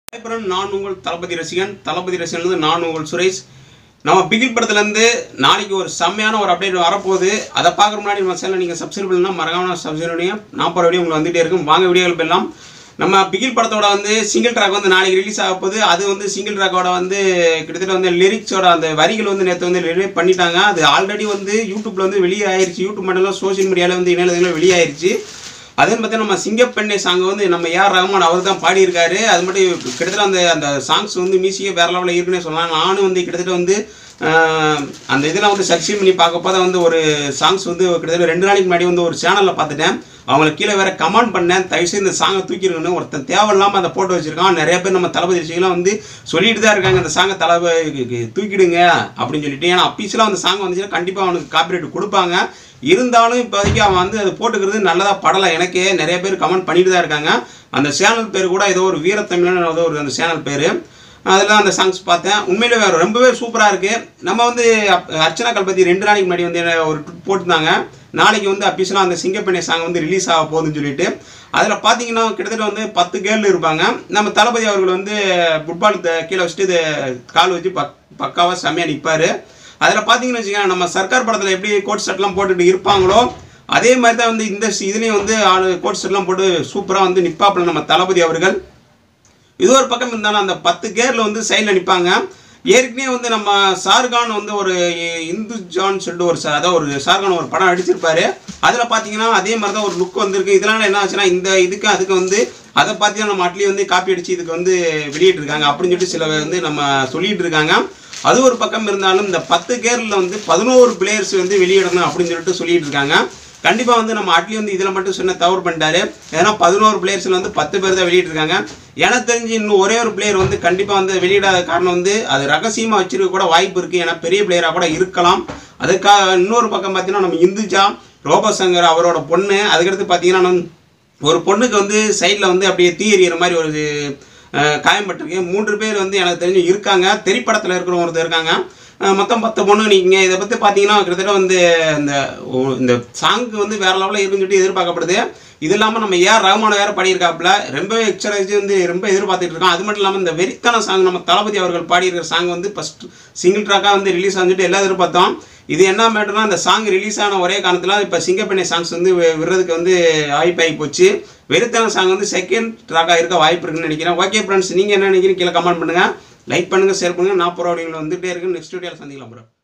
அப்புறம் நான் உங்கள் தளபதி ரசிகன் தளபதி ரசிகன் வந்து நான் உங்கள் சுரேஷ் நம்ம பிகில் படத்துலேருந்து நாளைக்கு ஒரு செம்மையான ஒரு அப்டேட் வரப்போகுது அதை பார்க்குற முன்னாடி நம்ம சேனல் நீங்கள் சப்ஸ்கிரைப் பண்ணலாம் மறக்காம சப்ஸ்கிரைப் பண்ணி நான் போகிற வீடியோ உங்களுக்கு வந்துகிட்டே இருக்கும் வாங்க வீடியோவில் போயிடலாம் நம்ம பிகில் படத்தோட வந்து சிங்கிள் ட்ராக் வந்து நாளைக்கு ரிலீஸ் ஆக போகுது அது வந்து சிங்கிள் ட்ராக்கோட வந்து கிட்டத்தட்ட வந்து லிரிக்ஸோட அந்த வரிகள் வந்து நேற்று வந்து ரிலீவ் பண்ணிட்டாங்க அது ஆல்ரெடி வந்து யூடியூப்ல வந்து வெளியே ஆயிருச்சு யூடியூப் மட்டும் இல்லை சோஷியல் மீடியாவில் வந்து இணையதளத்தில் வெளியாயிருச்சு அதே பார்த்தா நம்ம சிங்கப்பெண்ணை சாங் வந்து நம்ம ஏஆர் ரஹ்மான் அவர் தான் பாடியிருக்காரு அது மட்டும் கிட்டத்தட்ட அந்த அந்த சாங்ஸ் வந்து மியூசிக்கே வேற லெவலில் இருக்குன்னே சொல்லலாம் நானும் வந்து கிட்டத்தட்ட வந்து ஆஹ், அந்த இதெல்லாம் வந்து சர்ச் பண்ணி பார்க்கப்போ தான் வந்து ஒரு சாங்ஸ் வந்து கிட்டத்தட்ட ரெண்டு நாளைக்கு முன்னாடி வந்து ஒரு சேனலில் பார்த்துட்டேன் அவங்களுக்கு கீழே வேற கமெண்ட் பண்ணேன் தயவுசெய்து இந்த சாங்கை தூக்கிருக்கணும் ஒருத்தன் தேவையில்லாமல் அதை போட்டு வச்சிருக்கான் நிறைய பேர் நம்ம தளபதி விஷயம்லாம் வந்து சொல்லிட்டு தான் இருக்காங்க இந்த சாங்கை தளபதி தூக்கிடுங்க அப்படின்னு சொல்லிட்டு ஏன்னா அப்பீஸ்லாம் அந்த சாங் வந்துச்சுன்னா கண்டிப்பாக அவனுக்கு காப்பிரைட் கொடுப்பாங்க இருந்தாலும் இப்போதைக்கு அவன் வந்து அது போட்டுக்கிறது நல்லதா படலை எனக்கே நிறைய பேர் கமெண்ட் பண்ணிட்டு தான் இருக்காங்க அந்த சேனல் பேர் கூட ஏதோ ஒரு வீரத்தமிழன் ஏதோ ஒரு அந்த சேனல் பேர் அதெல்லாம் அந்த சாங்ஸ் பார்த்தேன் உண்மையிலே வேறு ரொம்பவே சூப்பராக இருக்குது நம்ம வந்து அப்- அர்ச்சனா கல்பதி ரெண்டு நாளைக்கு முன்னாடி வந்து என்ன ஒரு ட்ரிப் போட்டிருந்தாங்க நாளைக்கு வந்து அபிஷனாக அந்த சிங்கப்பெண்ணை சாங் வந்து ரிலீஸ் ஆக போகுதுன்னு சொல்லிட்டு அதில் பார்த்தீங்கன்னா கிட்டத்தட்ட வந்து பத்து கேர்ள் இருப்பாங்க நம்ம தளபதி அவர்கள் வந்து ஃபுட்பால் கீழே வச்சுட்டு இது கால் வச்சு பக் பக்காவாக செம்மையாக நிற்பார் அதில் பார்த்தீங்கன்னு வச்சுக்கோங்க நம்ம சர்க்கார் படத்தில் எப்படி கோட் செட்லாம் போட்டுட்டு இருப்பாங்களோ அதே மாதிரி தான் வந்து இந்த இதுலேயும் வந்து ஆளு கோட் செட்லாம் போட்டு சூப்பராக வந்து நிற்பாப்புல நம்ம தளபதி அவர்கள் இது ஒரு பக்கம் இருந்தாலும் அந்த பத்து கேரில் வந்து சைடில் நிற்பாங்க ஏற்கனவே வந்து நம்ம ஷாருக்கான் வந்து ஒரு இந்து ஜான் சொல்லிட்டு ஒரு ச- அதாவது ஒரு ஷாருக்கான் ஒரு படம் நடிச்சிருப்பாரு அதில் பார்த்தீங்கன்னா அதே மாதிரி தான் ஒரு லுக் வந்திருக்கு இதனால என்ன ஆச்சுன்னா இந்த இதுக்கு அதுக்கு வந்து அதை பார்த்தீங்கன்னா நம்ம அட்லி வந்து காப்பி அடிச்சு இதுக்கு வந்து வெளியிட்டிருக்காங்க அப்படின்னு சொல்லிட்டு சில வந்து நம்ம சொல்லிட்டு இருக்காங்க அது ஒரு பக்கம் இருந்தாலும் இந்த பத்து கேரில் வந்து பதினோரு பிளேயர்ஸ் வந்து வெளியிடணும் அப்படின்னு சொல்லிட்டு சொல்லிட்டு இருக்காங்க கண்டிப்பாக வந்து நம்ம அட்லி வந்து இதில் மட்டும் சொன்ன தவறு பண்ணிட்டாரு ஏன்னா பதினோரு பிளேயர்ஸில் வந்து பத்து பேர் தான் வெளியிட்டிருக்காங்க எனக்கு தெரிஞ்சு இன்னும் ஒரே ஒரு பிளேயர் வந்து கண்டிப்பாக வந்து வெளியிடாத காரணம் வந்து அது ரகசியமாக வச்சிருக்க கூட வாய்ப்பு இருக்குது ஏன்னா பெரிய பிளேயராக கூட இருக்கலாம் அதுக்காக இன்னொரு பக்கம் பார்த்தீங்கன்னா நம்ம இந்துஜா ரோபசங்கர் அவரோட பொண்ணு அதுக்கடுத்து பார்த்தீங்கன்னா நம்ம ஒரு பொண்ணுக்கு வந்து சைடில் வந்து அப்படியே தீ எறிகிற மாதிரி ஒரு அஹ், காயம்பட்டிருக்கு மூன்று பேர் வந்து எனக்கு தெரிஞ்சு இருக்காங்க திரைப்படத்தில் இருக்கிற ஒருத்தர் இருக்காங்க அஹ், மொத்தம் பத்து பொண்ணு நீங்கள் இதை பற்றி பார்த்தீங்கன்னா கிட்டத்தட்ட வந்து இந்த ஓ- இந்த சாங்க்கு வந்து வேற லெவலில் இருக்குன்னு சொல்லிட்டு எதிர்பார்க்கப்படுது இது இல்லாமல் நம்ம ஏஆர் ரஹ்மான் வேறு பாடியிருக்காப்புல ரொம்பவே எக்ஸரைஸ் வந்து ரொம்ப எதிர்பார்த்துட்டு இருக்கோம் அது மட்டும் இல்லாமல் இந்த வெறித்தான சாங் நம்ம தளபதி அவர்கள் பாடியிருக்கிற சாங் வந்து ஃபஸ்ட் சிங்கிள் ட்ராக்காக வந்து ரிலீஸ் ஆகிட்டு எல்லாம் எதிர்பார்த்தோம் இது என்ன மேட்டர்னா அந்த சாங் ரிலீஸ் ஆன ஒரே காரணத்தில் இப்போ சிங்கப்பெண்ணை சாங்ஸ் வந்து வி- விடுறதுக்கு வந்து வாய்ப்பாகி போச்சு வெறுத்தான சாங் வந்து செகண்ட் ட்ராக்காக இருக்க வாய்ப்பு இருக்குன்னு நினைக்கிறேன் ஓகே ஃப்ரெண்ட்ஸ் நீங்கள் என்ன நினைக்கிறீங்க கீழே கமெண்ட் பண்ணுங்கள் லைக் பண்ணுங்கள் ஷேர் பண்ணுங்கள் நான் ப்ரோடிங்களை வந்துகிட்டே இருக்கு நெக்ஸ்ட் வீடியோவில் சந்திக்கலாம் ப்ரோ